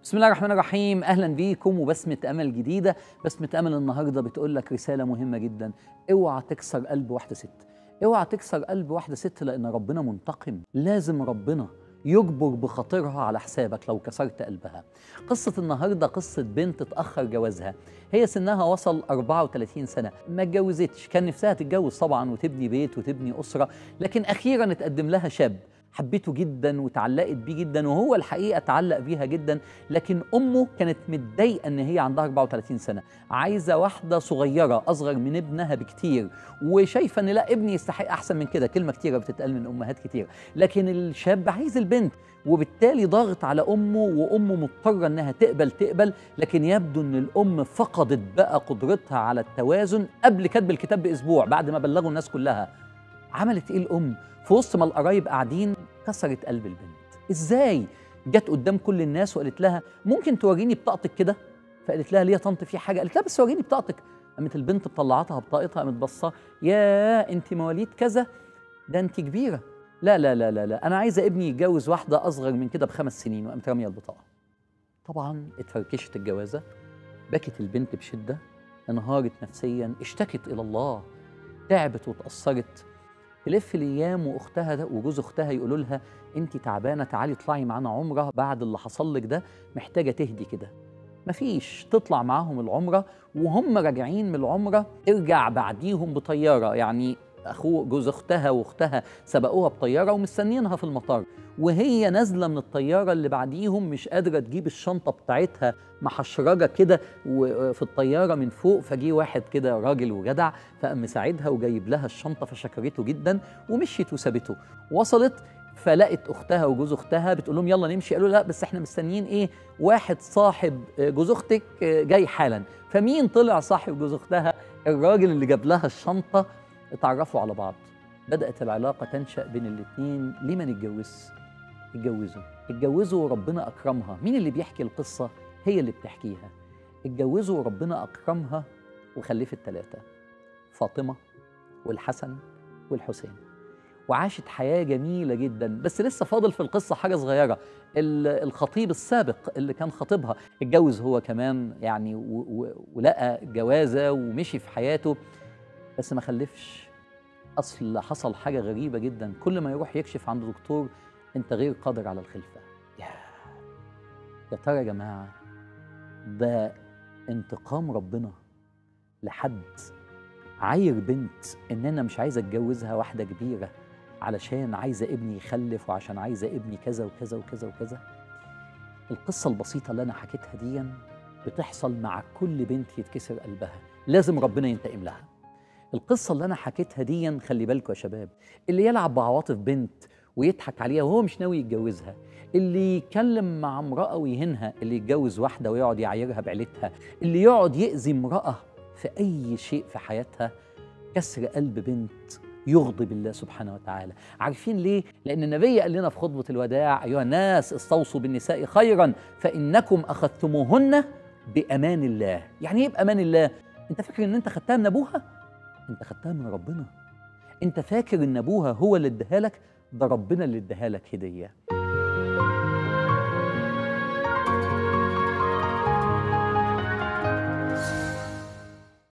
بسم الله الرحمن الرحيم اهلا بيكم وبسمه امل جديده بسمه امل النهارده بتقول لك رساله مهمه جدا اوعى تكسر قلب واحده ست اوعى تكسر قلب واحده ست لان ربنا منتقم لازم ربنا يجبر بخاطرها على حسابك لو كسرت قلبها قصة النهاردة قصة بنت اتأخر جوازها هي سنها وصل 34 سنة ما اتجوزتش كان نفسها تتجوز طبعا وتبني بيت وتبني أسرة لكن أخيرا اتقدم لها شاب حبيته جدا وتعلقت بيه جدا وهو الحقيقه اتعلق بيها جدا لكن امه كانت متضايقه ان هي عندها 34 سنه عايزه واحده صغيره اصغر من ابنها بكتير وشايفه ان لا ابني يستحق احسن من كده كلمه كتيره بتتقال من امهات كتير لكن الشاب عايز البنت وبالتالي ضاغط على امه وامه مضطره انها تقبل تقبل لكن يبدو ان الام فقدت بقى قدرتها على التوازن قبل كتب الكتاب باسبوع بعد ما بلغوا الناس كلها عملت ايه الام في وسط ما القرايب قاعدين كسرت قلب البنت ازاي جت قدام كل الناس وقالت لها ممكن توريني بطاقتك كده فقالت لها ليه يا طنط في حاجه قالت لها بس وريني بطاقتك قامت البنت مطلعتها بطاقتها قامت بصاه يا انت مواليد كذا ده انت كبيره لا لا لا لا لا انا عايزه ابني يتجوز واحده اصغر من كده بخمس سنين وقامت راميه البطاقه طبعا اتفركشت الجوازه بكت البنت بشده انهارت نفسيا اشتكت الى الله تعبت وتاثرت تلف الايام واختها ده وجوز اختها يقولوا لها انت تعبانه تعالي اطلعي معانا عمره بعد اللي حصل لك ده محتاجه تهدي كده مفيش تطلع معاهم العمره وهم راجعين من العمره ارجع بعديهم بطياره يعني اخوه جوز اختها واختها سبقوها بطياره ومستنيينها في المطار وهي نازله من الطياره اللي بعديهم مش قادره تجيب الشنطه بتاعتها محشرجه كده في الطياره من فوق فجي واحد كده راجل وجدع فقام مساعدها وجايب لها الشنطه فشكرته جدا ومشيت وسابته وصلت فلقت اختها وجوز اختها بتقول لهم يلا نمشي قالوا لا بس احنا مستنيين ايه واحد صاحب جوز اختك جاي حالا فمين طلع صاحب جوز اختها الراجل اللي جاب لها الشنطه اتعرفوا على بعض بدأت العلاقة تنشأ بين الاتنين ليه ما نتجوزش اتجوزوا اتجوزوا وربنا أكرمها مين اللي بيحكي القصة هي اللي بتحكيها اتجوزوا وربنا أكرمها وخلفت ثلاثة فاطمة والحسن والحسين وعاشت حياة جميلة جدا بس لسه فاضل في القصة حاجة صغيرة الخطيب السابق اللي كان خطيبها اتجوز هو كمان يعني ولقى جوازة ومشي في حياته بس ما خلفش اصل حصل حاجه غريبه جدا كل ما يروح يكشف عند دكتور انت غير قادر على الخلفه يا يا ترى يا جماعه ده انتقام ربنا لحد عاير بنت ان انا مش عايزه اتجوزها واحده كبيره علشان عايزه ابني يخلف وعشان عايزه ابني كذا وكذا وكذا وكذا القصه البسيطه اللي انا حكيتها دي بتحصل مع كل بنت يتكسر قلبها لازم ربنا ينتقم لها القصه اللي انا حكيتها دي خلي بالكم يا شباب اللي يلعب بعواطف بنت ويضحك عليها وهو مش ناوي يتجوزها اللي يتكلم مع امراه ويهينها اللي يتجوز واحده ويقعد يعايرها بعيلتها اللي يقعد يأذي امراه في اي شيء في حياتها كسر قلب بنت يغضب الله سبحانه وتعالى عارفين ليه لان النبي قال لنا في خطبه الوداع ايها الناس استوصوا بالنساء خيرا فانكم اخذتموهن بامان الله يعني ايه بامان الله انت فاكر ان انت خدتها من ابوها انت خدتها من ربنا انت فاكر ان ابوها هو اللي اداها لك ده ربنا اللي اداها لك هديه